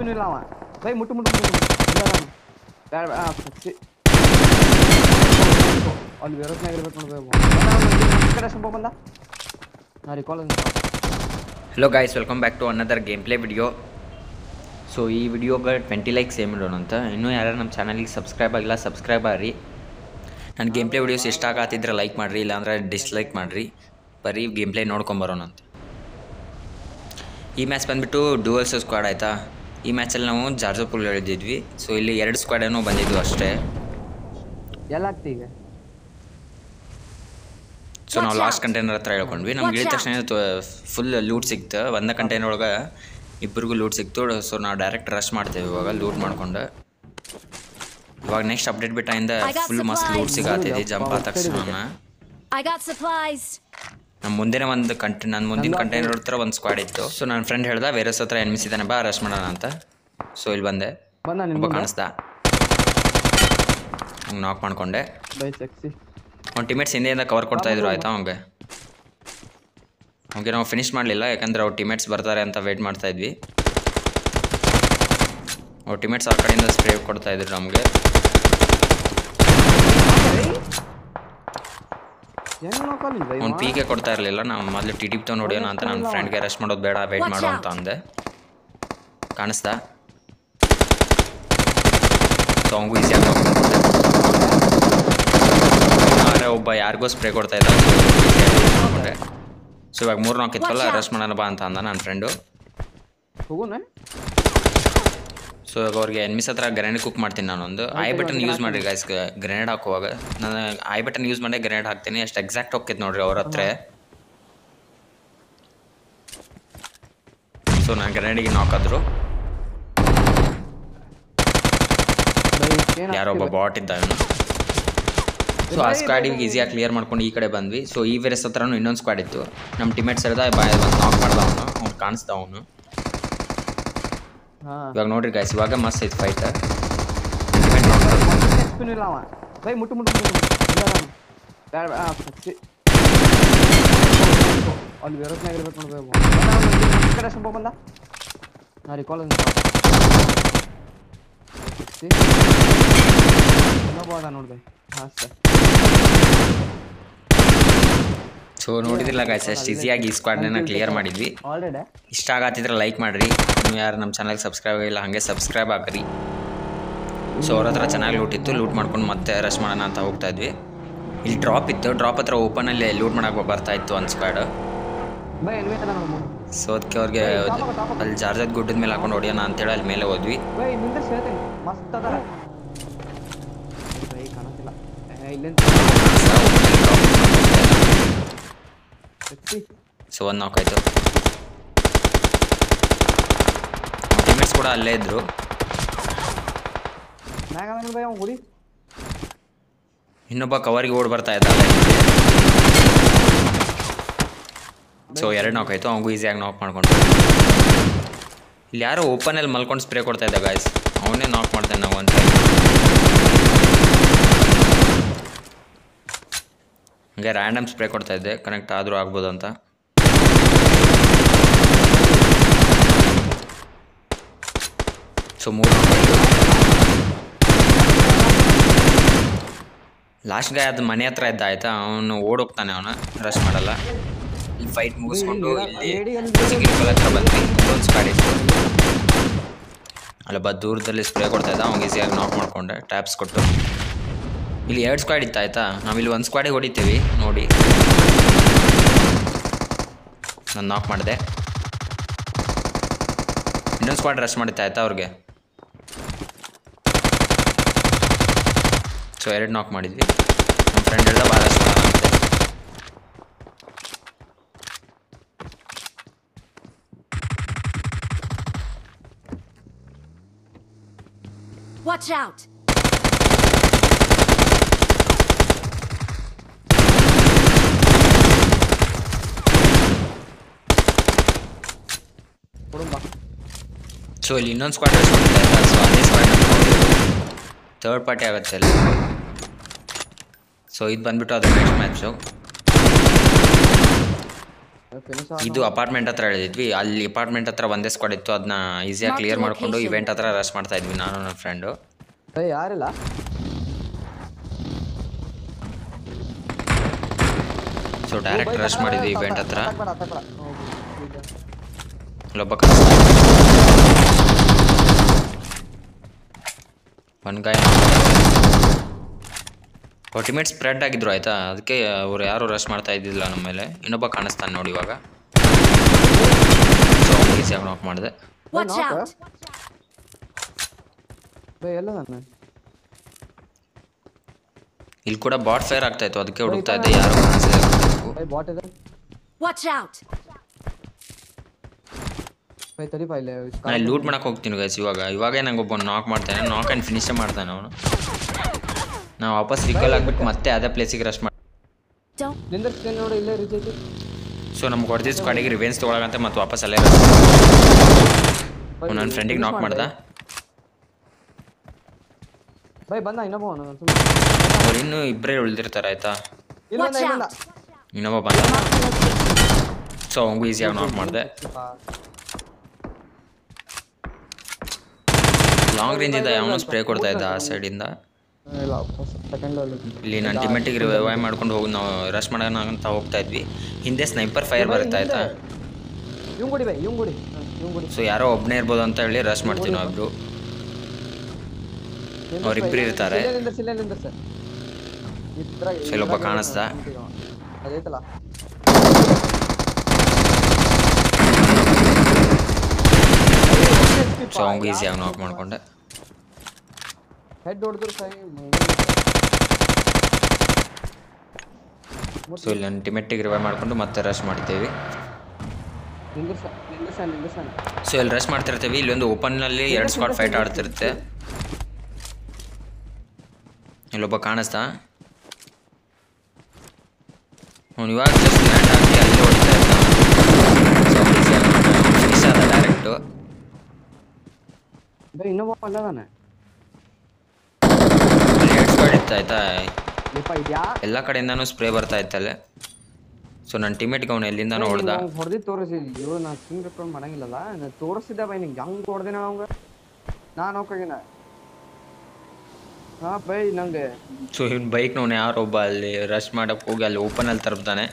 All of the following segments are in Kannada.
ಎಕ್ಸ್ಪಿನೂ ಇಲ್ಲ ಅವ ಬೈ ಮುಟ್ಟು ಮುಟ್ಟು ಮುಟ್ಟು ಮುಟ್ಟು. ಇಲ್ಲ ನಾನು. ಬ್ಯಾಡ ಬ್ಯಾಡ, ಆ, ಸಚ್ಚಿ. ಅಲ್ಲಿ ವೇರೋಸ್ನಾಗ ಇರ್ಬೇಕು ನೋಡ್ಬೇ ಈ ಕಡೆ ಸಂಭವ ಬಂದ ನಾ recall hello guys welcome back to another game play video so ಈ ವಿಡಿಯೋಗೆ ಟ್ವೆಂಟಿ ಲೈಕ್ಸ್ ಏಮ್ ಇಡೋಣ ಅಂತ ಇನ್ನೂ ಯಾರು ನಮ್ಮ ಚಾನಲಿಗೆ ಸಬ್ಸ್ಕ್ರೈಬ್ ಆಗಿಲ್ಲ ಸಬ್ಸ್ಕ್ರೈಬ್ ಆಗ್ರಿ ನನ್ನ ಗೇಮ್ ಪ್ಲೇ ವಿಡಿಯೋಸ್ ಇಷ್ಟ ಆಗತ್ತಿದ್ರೆ ಲೈಕ್ ಮಾಡಿರಿ ಇಲ್ಲಾಂದ್ರೆ ಡಿಸ್ಲೈಕ್ ಮಾಡಿರಿ ಬರೀ ಗೇಮ್ ಪ್ಲೇ ನೋಡ್ಕೊಂಬರೋಣ ಅಂತ ಈ ಮ್ಯಾಚ್ ಬಂದುಬಿಟ್ಟು ಡುವಲ್ಸ್ ಸ್ಕ್ವಾಡ್ ಆಯಿತಾ ಈ ಮ್ಯಾಚಲ್ಲಿ ನಾವು ಜಾರ್ಜೋಪುಲ್ ಎಳೆದಿದ್ವಿ ಸೊ ಇಲ್ಲಿ ಎರಡು ಸ್ಕ್ವಾಡೇನೋ ಬಂದಿದ್ವು ಅಷ್ಟೇ ಎಲ್ಲ ಆಗ್ತಿ ಈಗ ಸೊ ನಾವು ಲಾಸ್ಟ್ ಕಂಟೈನರ್ ಹತ್ರ ಹೇಳ್ಕೊಂಡ್ವಿ ನಮ್ಗೆ ಇಳಿದ ತಕ್ಷಣ ಫುಲ್ ಲೂಟ್ ಸಿಕ್ತು ಒಂದೇ ಕಂಟೈನರ್ ಒಳಗೆ ಇಬ್ಬರಿಗೂ ಲೂಟ್ ಸಿಕ್ತು ಸೊ ನಾವು ಡೈರೆಕ್ಟ್ ರಶ್ ಮಾಡ್ತೇವೆ ಇವಾಗ ಲೂಟ್ ಮಾಡ್ಕೊಂಡು ಇವಾಗ ನೆಕ್ಸ್ಟ್ ಅಪ್ಡೇಟ್ ಬಿಟ್ಟಿಂದ ಫುಲ್ ಮಸ್ತ್ ಲೂಟ್ ಸಿಗತ್ತೈತಿ ಜಂಪ್ ಆದ ತಕ್ಷಣ I got supplies. ನಮ್ಮ ಮುಂದಿನ ಒಂದು ಕಂಟ್ ನನ್ನ ಮುಂದಿನ ಕಂಟೈನರ್ ಹತ್ರ ಒಂದು ಸ್ಕ್ವಾಡ್ ಇತ್ತು ಸೊ ನನ್ನ ಫ್ರೆಂಡ್ ಹೇಳ್ದ ಬೇರೆ ಹತ್ರ ಎನ್ಮಿಸ್ ಇದ್ದಾನೆ ಬಾ ರಶ್ ಮಾಡೋಣ ಅಂತ ಸೊ ಇಲ್ಲಿ ಬಂದೆ ಬಂದ ಒಬ್ಬ ನಿನ್ನ ಕಾಣಿಸ್ದ ನಾಕ್ ಮಾಡ್ಕೊಂಡೆ ಬೈ ಸೆಕ್ಸಿ ಅವ್ನ ಟೀಮೇಟ್ಸ್ ಹಿಂದೆಯಿಂದ ಕವರ್ ಕೊಡ್ತಾ ಇದ್ರು ಆಯ್ತಾ ಅವ್ಗೆ ಅವ್ಗೆ ನಾವು ಫಿನಿಶ್ ಮಾಡಲಿಲ್ಲ ಯಾಕಂದ್ರೆ ಅವ್ರ ಟೀಮೇಟ್ಸ್ ಬರ್ತಾರೆ ಅಂತ ವೇಟ್ ಮಾಡ್ತಾ ಇದ್ವಿ ಅವ್ರ ಟೀಮೇಟ್ಸ್ ಆ ಕಡೆಯಿಂದ ಸ್ಪ್ರೇ ಕೊಡ್ತಾ ಇದ್ರು ನಮಗೆ ಹೆಂಗ್ ನೋಡ್ಕೊಳ್ಳಿ ಬೈ ಅವ್ನು ಪೀಕೆ ಕೊಡ್ತಾ ಇರಲಿಲ್ಲ ನಾವು ಮೊದಲು ಟಿ ಟಿಪ್ ತೊಗೊಂಡು ಹೊಡಿಯೋಣ ಅಂತ ನನ್ನ ಫ್ರೆಂಡ್ಗೆ ರೆಸ್ಟ್ ಮಾಡೋದು ಬೇಡ ವೇಟ್ ಮಾಡು ಅಂತ ಅಂದೆ ಕಾಣಿಸ್ತಾ ಸೊ ಅವಂಗೂ ಈಸಿಯಾಗಿ ಆದರೆ ಒಬ್ಬ ಯಾರಿಗೋ ಸ್ಪ್ರೇ ಕೊಡ್ತಾ ಇದ್ದ ಮಾಡ್ಕೊಂಡೆ ಸೊ ಇವಾಗ ಮೂರು ನಾಲ್ಕು ಇತ್ತಲ್ಲ ರೆಸ್ಟ್ ಮಾಡೋಣ ಬಾ ಅಂತ ಅಂದ ನನ್ನ ಫ್ರೆಂಡು ಹೋಗೋಣ ಸೊ ಇವಾಗ ಅವ್ರಿಗೆ ಎನ್ಮಿಸ್ ಹತ್ರ ಗ್ರೆನೇಡ್ ಕುಕ್ ಮಾಡ್ತೀನಿ ನಾನೊಂದು ಐ ಬಟನ್ ಯೂಸ್ ಮಾಡಿರಿ ಗೈಸ್ ಗ್ರೆನೇಡ್ ಹಾಕುವಾಗ ನಾನು ಐ ಬಟನ್ ಯೂಸ್ ಮಾಡಿ ಗ್ರೆನೇಡ್ ಹಾಕ್ತೀನಿ ಅಷ್ಟು ಎಕ್ಸಾಕ್ಟ್ ಹೋಗ್ತೈತೆ ನೋಡ್ರಿ ಅವ್ರ ಹತ್ರ ಸೊ ನಾನು ಗ್ರೆನೇಡಿಗೆ ನಾಕಾದ್ರು ಬೈ ಏನ್ ಯಾರೊಬ್ಬ ಬಾಟ್ ಇದ್ದ ಇವನು ಸೊ ಆ ಸ್ಕ್ವಾಡಿಗೆ ಈಸಿಯಾಗಿ ಕ್ಲಿಯರ್ ಮಾಡ್ಕೊಂಡು ಈ ಕಡೆ ಬಂದ್ವಿ ಸೊ ಈ ವೇರೆಸ್ ಹತ್ರನೂ ಇನ್ನೊಂದು ಸ್ಕ್ವಾಡ್ ಇತ್ತು ನಮ್ಮ ಟೀಮೇಟ್ಸ್ ಹೇಳ್ದ ಬಾಯ್ ಒಂದು ನಾಕ್ ಮಾಡ್ದ ಅವನು ಅವ್ನು ಕಾಣಿಸ್ದ ಅವನು ಹಾ ಇವಾಗ ನೋಡ್ರಿ ಗೈಸ್ ಇವಾಗ ಮಸ್ತ್ ಐತೆ ಫೈಟ್ ಎಕ್ಸ್ಪಿನೂ ಇಲ್ಲ ಅವ ಬೈ ಮುಟ್ಟು ಮುಟ್ಟು ಮುಟ್ಟು ಮುಟ್ಟು. ಇಲ್ಲ ನಾನು. ಬ್ಯಾಡ ಬ್ಯಾಡ, ಆ, ಸಚ್ಚಿ. ಅಲ್ಲಿ ವೇರೋಸ್ನಾಗ ಇರ್ಬೇಕು ನೋಡ್ಬೇ ಈ ಕಡೆ ಸಂಭವ ಬಂದ ನಾ ರಿಕಾಲ್ ಇನ್ನೊಬ್ಬ ಅದ ನೋಡ್ಬೈ ಹಾಂ ಸರ್ ಸೊ ನೋಡಿದಿಲ್ಲ ಗೈಸ್ ಅಷ್ಟು ಈಸಿಯಾಗಿ ಈ ಸ್ಕ್ವಾಡ್ನ ಕ್ಲಿಯರ್ ಮಾಡಿದ್ವಿ ಆಲ್ರೆಡಿ ಇಷ್ಟ ಆಗತ್ತಿದ್ರೆ ಲೈಕ್ ಮಾಡಿರಿ ನೀವು ಯಾರು ನಮ್ಮ ಚಾನಲ್ಗೆ ಸಬ್ಸ್ಕ್ರೈಬ್ ಆಗಿಲ್ಲ ಹಾಗೆ ಸಬ್ಸ್ಕ್ರೈಬ್ ಆಗ್ರಿ ಸೊ ಅವ್ರ ಹತ್ರ ಚೆನ್ನಾಗಿ ಲೂಟ್ ಇತ್ತು ಲೂಟ್ ಮಾಡ್ಕೊಂಡು ಮತ್ತೆ ರಶ್ ಮಾಡೋಣ ಅಂತ ಹೋಗ್ತಾ ಇದ್ವಿ ಇಲ್ಲಿ ಡ್ರಾಪ್ ಇತ್ತು ಡ್ರಾಪ್ ಹತ್ರ ಓಪನಲ್ಲಿ ಲೂಟ್ ಮಾಡಕ್ಕೆ ಬರ್ತಾ ಇತ್ತು ಒಂದು ಸ್ಕ್ವಾಡ್ ಬೈ ಎನ್ವಿ ಅದ ನೋಡು ಸೊ ಅದಕ್ಕೆ ಅವ್ರಿಗೆ ಅಲ್ಲಿ ಜಾರ್ಜದ್ ಗುಡ್ಡದ ಮೇಲೆ ಹಾಕೊಂಡು ಹೊಡಿಯೋಣ ಅಂತೇಳಿ ಅಲ್ಲಿ ಮೇಲೆ ಹೋದ್ವಿ ಬೈ ನಿಂದ ಹೇಳ್ತೇನೆ ಮಸ್ತ್ ಅದಾರ ಬೈ ಕಾಣತ್ತಿಲ್ಲ ಏ, ಇಲ್ಲೇನ್ ಸಚ್ಚಿ ಸೊ ಒಂದು ನಾಲ್ಕಾಯ್ತು ಟೀಮೇಟ್ಸ್ ಕೂಡ ಅಲ್ಲೇ ಇದ್ರು ಮ್ಯಾಗ ಅದ ಬೈ ಅವ್ನು ಹುಡಿ ಇನ್ನೊಬ್ಬ ಕವರಿಗೆ ಓಡ್ ಬರ್ತಾ ಇದ್ದ ಅಲ್ಲೇ ಸೊ ಎರಡು ನಾಕ್ ಆಯಿತು ಅವ್ನಿಗೂ ಈಸಿಯಾಗಿ ನಾಕ್ ಮಾಡ್ಕೊಂಡು ಇಲ್ಲಿ ಯಾರೋ ಓಪನಲ್ಲಿ ಮಲ್ಕೊಂಡು ಸ್ಪ್ರೇ ಕೊಡ್ತಾ ಇದ್ದ ಗಾಯ್ಸ್ ಅವನೇ ನಾಕ್ ಮಾಡ್ತಾನೆ ನಾವು ಅಂತ ಹಂಗೆ ರ್ಯಾಂಡಮ್ ಸ್ಪ್ರೇ ಕೊಡ್ತಾ ಇದ್ದೆ ಕನೆಕ್ಟ್ ಆದರೂ ಆಗ್ಬೋದು ಅಂತ ಸೊ ಮೂರು ಲಾಸ್ಟ್ ಗಾಯ ಅದು ಮನೆ ಹತ್ರ ಇದ್ದ ಆಯ್ತಾ ಅವನು ಓಡೋಗ್ತಾನೆ ಅವನು ರಶ್ ಮಾಡಲ್ಲ ಇಲ್ಲಿ ಫೈಟ್ ಮುಗಿಸ್ಕೊಂಡು ಇಲ್ಲಿ ಗಿರ್ಕಲ್ ಹತ್ರ ಬಂದ್ವಿ ಒಂದು ಸ್ಕ್ವಾಡ್ ಇತ್ತು ಅಲ್ಲೊಬ್ಬ ದೂರದಲ್ಲಿ ಸ್ಪ್ರೇ ಕೊಡ್ತಾ ಇದ್ದ ಅವ್ನಿಗೆ ಈಸಿಯಾಗಿ ನಾಕ್ ಮಾಡ್ಕೊಂಡೆ ಟ್ಯಾಪ್ಸ್ ಕೊಟ್ಟು ಇಲ್ಲಿ ಎರಡು ಸ್ಕ್ವಾಡ್ ಇತ್ತು ಆಯ್ತಾ ನಾವಿಲ್ಲಿ ಒಂದು ಸ್ಕ್ವಾಡಿಗೆ ಹೊಡಿತೀವಿ ನೋಡಿ ನಾನು ನಾಕ್ ಮಾಡಿದೆ ಇನ್ನೊಂದು ಸ್ಕ್ವಾಡ್ ರಶ್ ಮಾಡುತ್ತೆ ಆಯ್ತಾ ಅವ್ರಿಗೆ ಸೊ ಎರಡು ನಾಕ್ ಮಾಡಿದ್ವಿ ನಮ್ಮ ಫ್ರೆಂಡ್ ಎಲ್ಲ ಭಾಳ ಇಷ್ಟ ಅಂತೆ Watch out. ಕೊಡುಂಬ ಸೊ ಇಲ್ಲಿ ಇನ್ನೊಂದು ಸ್ಕ್ವಾಡ್ ರಶ್ ಮಾಡ್ತಾ ಇದ್ದ ಸೊ ಅದೇ ಸ್ಕ್ವಾಡ್ ಥರ್ಡ್ ಪಾರ್ಟಿ ಆಗುತ್ತೆ ಅಲ್ಲಿ ಸೊ ಇದು ಬಂದ್ಬಿಟ್ಟು ಅದು ನೆಕ್ಸ್ಟ್ ಮ್ಯಾಚು ಫಿನಿಶ್ ಇದು ಅಪಾರ್ಟ್ಮೆಂಟ್ ಹತ್ರ ಹೇಳಿದ್ವಿ ಅಲ್ಲಿ ಅಪಾರ್ಟ್ಮೆಂಟ್ ಹತ್ರ ಒಂದೇ ಸ್ಕ್ವಾಡ್ ಇತ್ತು ಅದನ್ನ ಈಸಿಯಾಗಿ ಕ್ಲಿಯರ್ ಮಾಡಿಕೊಂಡು location. ಇವೆಂಟ್ ಹತ್ರ ರಶ್ ಮಾಡ್ತಾ ಇದ್ವಿ ನಾನು ನನ್ನ ಫ್ರೆಂಡು ಏ ಯಾರಿಲ್ಲ ಸೊ ಡೈರೆಕ್ಟ್ ರಶ್ ಮಾಡಿದ್ವಿ ಇವೆಂಟ್ ಹತ್ರ ತಕ್ಬೇಡ ತಕ್ಬೇಡ ಹೋಗು, ಈಗ. ಅಲ್ಲೊಬ್ಬ ಒನ್ ಗಾಯ ಒಟಿಮೇಟ್ ಸ್ಪ್ರೆಡ್ ಆಗಿದ್ರು ಆಯ್ತಾ ಅದಕ್ಕೆ ಅವ್ರು ಯಾರು ರಶ್ ಮಾಡ್ತಾ ಇದ್ದಿಲ್ಲ ನಮ್ಮ ಮೇಲೆ ಇನ್ನೊಬ್ಬ ಕಾಣಿಸ್ತಾನೆ ನೋಡಿ ಇವಾಗ ಸೊ ಈಸಿಯಾಗಿ ನಾಕ್ ಮಾಡಿದೆ Watch knock, out! ಬೇ ಎಲ್ಲ ನಾನು ಇಲ್ಲಿ ಕೂಡ ಬಾಟ್ ಫೈರ್ ಆಗ್ತಾ ಇತ್ತು ಅದಕ್ಕೆ ಹುಡುಕ್ತಾ ಇದ್ದೆ ಯಾರು ಕಾಣಿಸ್ಲಿಲ್ಲ ಬೈ ಬಾಟ್ ಇದೆ Watch out! ಬೈ ತಡಿಪ ಇಲ್ಲೇ ನಾನು ಲೂಟ್ ಮಾಡಕ್ಕೆ ಹೋಗ್ತೀನಿ ಗೈಸ್ ಇವಾಗ ಇವಾಗೇ ನಂಗೆ ಒಬ್ಬ ನಾಕ್ ಮಾಡ್ತಾನೆ ನಾಕ್ ಆ್ಯಂಡ್ ಫಿನಿಶ್ ಮಾಡ್ತಾನೆ ಅವನು ನಾವು ವಾಪಸ್ ರಿಕಲ್ ಆಗ್ಬಿಟ್ಟು ಮತ್ತೆ ಅದೇ ಪ್ಲೇಸಿಗೆ ರಶ್ ಮಾಡಿ Don't ನಿಂದಿರ್ಸ್ತೀನಿ ನೋಡಿ ಇಲ್ಲೇ ರೀಚ್ ಐತಿ ಸೊ ನಮ್ಗೆ ಹೊಡೆದಿದ್ದ ಸ್ಕ್ವಾಡಿಗೆ ರಿವೆನ್ಸ್ ತೊಗೊಳಗಂತೆ ಮತ್ತೆ ವಾಪಸ್ ಅಲ್ಲೇ ಬೈ, ನನ್ನ ಫ್ರೆಂಡಿಗೆ finish ನಾಕ್ ಮಾಡು ಮಾಡ್ದ ಬೈ ಬಂದ ಇನ್ನೊಬ್ಬ ಅವನು ಸುಮ್ಮನೆ ಅವ್ರು ಇನ್ನೂ ಇಬ್ಬರೇ ಉಳಿದಿರ್ತಾರೆ ಆಯ್ತಾ ಇಲ್ಲ watch ಇಲ್ಲ out! ಇನ್ನೊಬ್ಬ ಬಂದ ಸೊ ಅವಂಗೂ ಈಸಿಯಾಗಿ ನಾಕ್ ಮಾಡಿದೆ ಲಾಂಗ್ ರೇಂಜಿಂದ ಯಾವನೋ ಸ್ಪ್ರೇ ಕೊಡ್ತಾ ಇದ್ದ ಆ ಸೈಡಿಂದ ಇಲ್ಲ ಸೆಕೆಂಡ್ ಇಲ್ಲಿ ನನ್ನ ಟೀಮೆಟಿಗೆ ರಿವೈವ್ ಮಾಡ್ಕೊಂಡು ಹೋಗಿ ನಾವು ರಶ್ ಮಾಡೋಣ ಅಂತ ಹೋಗ್ತಾ ಇದ್ವಿ ಹಿಂದೆ ಸ್ನೈಪರ್ ಫೈರ್ ಬರುತ್ತೆ ಆಯ್ತಾ ಇವ್ ಗುಡಿ ಬೈ ಇವ್ ಗುಡಿ ಇವ್ ಗುಡಿ ಸೊ ಯಾರೋ ಒಬ್ಬನೇ ಇರ್ಬೋದು ಅಂತ ಹೇಳಿ ರಶ್ ಮಾಡ್ತೀವಿ ನಾವಿಬ್ರು ಅವ್ರಿಬ್ರು ಇರ್ತಾರೆ. ನಿಂದರ್ಸಿ ಇಲ್ಲೇ ನಿಂದರ್ಸಿ ಇದ್ರಾಗ ಸೊ ಇಲ್ಲೊಬ್ಬ ಕಾಣಿಸ್ದ. ಅದೈತಲ್ಲ ಸೊ ಅವಂಗೂ ಈಸಿಯಾಗಿ ನಾಕ್ ಮಾಡ್ಕೊಂಡೆ ಹೆಡ್ ಹೊಡೆದ್ರು ಸೈ ಸೊ ಇಲ್ಲಿ ನನ್ನ ಟೀಮೆಟ್ಟಿಗೆ ರಿವೈವ್ ಮಾಡ್ಕೊಂಡು ಮತ್ತೆ ರಶ್ ಮಾಡ್ತೀವಿ ನಿಂದರ್ಸ ನಿಂದರ್ಸ ನಿಂದರ್ಸ ಸೊ ಇಲ್ಲಿ ರಶ್ ಮಾಡ್ತಿರ್ತೀವಿ ಇಲ್ಲೊಂದು ಓಪನ್ನಲ್ಲಿ ಎರಡು ಸ್ಪಾಟ್ ಫೈಟ್ ಆಡ್ತಿರುತ್ತೆ ಇಲ್ಲೊಬ್ಬ ಕಾಣಿಸ್ತಾ ಅವ್ನು ಇವಾಗ ಜಸ್ಟ್ ಲ್ಯಾಂಡ್ ಹಾಕಿ ಅಲ್ಲಿ ಹೊಡಿತಾ ಇದ್ದ ಫಿನಿಶ್ ಆದ ಡೈರೆಕ್ಟು ಬೈ ಇನ್ನೊಬ್ಬ ಅಲ್ಲದಾನೆ ಅಲ್ಲಿ ಎರಡು ಸ್ಕ್ವಾಡ್ ಇತ್ತು ಆಯ್ತಾ ಲಿಪ ಇದ್ಯಾ ಎಲ್ಲ ಕಡೆಯಿಂದನೂ ಸ್ಪ್ರೇ ಬರ್ತಾ ಇತ್ತಲ್ಲೇ ಸೊ ನನ್ನ ಟೀಮೇಟ್ಗೆ ಅವನು ಎಲ್ಲಿಂದನೂ ಹೊಡೆದ ಹೊಡೆದಿ ತೋರಿಸಿ ಇವ್ರು ನಾ ಸಿಂಗ್ ರೆಕಾರ್ಡ್ ಮಾಡಂಗಿಲ್ಲಲ್ಲ ನಾ ತೋರಿಸಿದ್ದೆ ಬೈ ನಿಂಗೆ ಹೆಂಗ್ ಹೊಡೆದಿನ ಅವಂಗ ನಾನು ಹೋಗಿನ ಹಾ ಬೈ ನಂಗೆ ಸೊ ಇವ್ನ ಬೈಕ್ನವನು ಯಾರೊಬ್ಬ ಅಲ್ಲಿ ರಶ್ ಮಾಡಕ್ಕೆ ಹೋಗಿ ಅಲ್ಲಿ ಓಪನಲ್ಲಿ ತರ್ತಾನೆ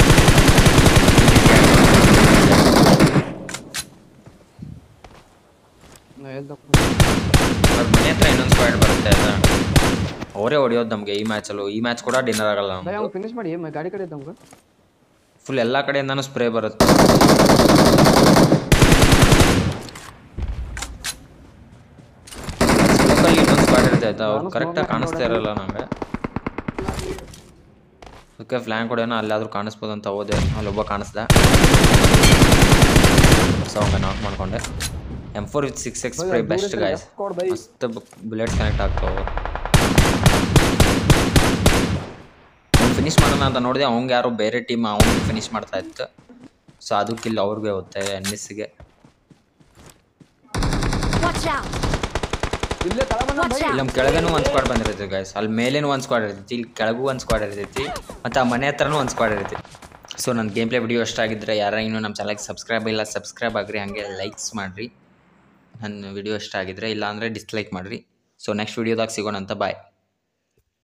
ನಾ ಎಲ್ದ ಅವ್ರ ಮನೆ ಹತ್ರ ಇನ್ನೊಂದು ಸ್ಕ್ವಾಡ್ ಬರುತ್ತೆ ಆಯ್ತಾ ಅವರೇ ಹೊಡೆಯೋದು ನಮಗೆ ಈ ಮ್ಯಾಚಲ್ಲೂ ಈ ಮ್ಯಾಚ್ ಕೂಡ ಡಿನ್ನರ್ ಆಗಲ್ಲ ಬೈ ನಮ್ಗೆ ಅವ್ನು ಫಿನಿಶ್ ಮಾಡಿ ಮ- ಗಾಡಿ ಕಡೆ ಇದ್ದಂಗ ಫುಲ್ ಎಲ್ಲ ಕಡೆಯಿಂದನೂ ಸ್ಪ್ರೇ ಬರುತ್ತೆ ಲೋಕಲ್ ಇನ್ನೊಂದು ಸ್ಕ್ವಾಡ್ ಇರುತ್ತೆ ಆಯ್ತಾ ಅವ್ರು ನಾನು ಕರೆಕ್ಟಾಗಿ smoke ಕಾಣಿಸ್ತಾ ಹಾಕ್ಕೊಂಡೆ. ಇರಲ್ಲ ನಂಗೆ ಅದಕ್ಕೆ ಫ್ಲ್ಯಾಂಕ್ ಹೊಡೆಯೋಣ ಅಲ್ಲಾದ್ರೂ ಕಾಣಿಸ್ಬೋದು ಅಂತ ಹೋದೆ ಅಲ್ಲೊಬ್ಬ ಕಾಣಿಸ್ದ ಸೊ ಅವ್ನ ನಾಕ್ ಮಾಡ್ಕೊಂಡೆ M four with six X spray best guys ಕೊಡ್ ಬೈ ಮಸ್ತ್ ಬುಲೆಟ್ಸ್ ಕನೆಕ್ಟ್ ಆಗ್ತಾವೆ ಅವ್ನು ಫಿನಿಶ್ ಮಾಡೋಣ ಅಂತ ನೋಡಿದೆ ಅವ್ನಿಗೆ ಯಾರೋ ಬೇರೆ ಟೀಮ್ ಅವ್ನು ಫಿನಿಶ್ ಮಾಡ್ತಾ ಇತ್ತು ಸೊ ಅದಕ್ಕಿಲ್ಲ ಅವ್ರಿಗೆ ಹೋಗುತ್ತೆ ಎನ್ನಿಸ್ಗೆ Watch out! ಇಲ್ಲೇ ತಳ ಬಂದ ಬೈ ಇಲ್ಲಿ ನಮ್ಮ ಕೆಳಗೇನು ಒಂದು ಸ್ಕ್ವಾಡ್ ಬಂದಿರ್ತೈತಿ ಗೈಸ್ ಅಲ್ಲಿ ಮೇಲೇನು ಒಂದು ಸ್ಕ್ವಾಡ್ ಇರ್ತೈತಿ ಇಲ್ಲಿ ಕೆಳಗೂ ಒಂದು ಸ್ಕ್ವಾಡ್ ಇರ್ತೈತಿ ಮತ್ತು ಆ ಮನೆ ಹತ್ರನೂ ಒಂದು ಸ್ಕ್ವಾಡ್ ಇರ್ತೈತಿ ಸೊ ನನ್ನ ಗೇಮ್ ಪ್ಲೇ ವಿಡಿಯೋ ಇಷ್ಟ ಆಗಿದ್ದರೆ ಯಾರ ಇನ್ನೂ ನಮ್ಮ ಚಾನಲ್ಗೆ ಸಬ್ಸ್ಕ್ರೈಬ್ ಇಲ್ಲ ಸಬ್ಸ್ಕ್ರೈಬ್ ಆಗಿರಿ ಹಾಗೆ ಲೈಕ್ಸ್ ಮಾಡಿರಿ ನನ್ನ ವಿಡಿಯೋ ಇಷ್ಟ ಆಗಿದ್ರೆ ಇಲ್ಲ ಅಂದರೆ ಡಿಸ್ಲೈಕ್ ಮಾಡಿರಿ ಸೊ ನೆಕ್ಸ್ಟ್ ವಿಡಿಯೋದಾಗ ಸಿಗೋಣ ಅಂತ ಬಾಯ್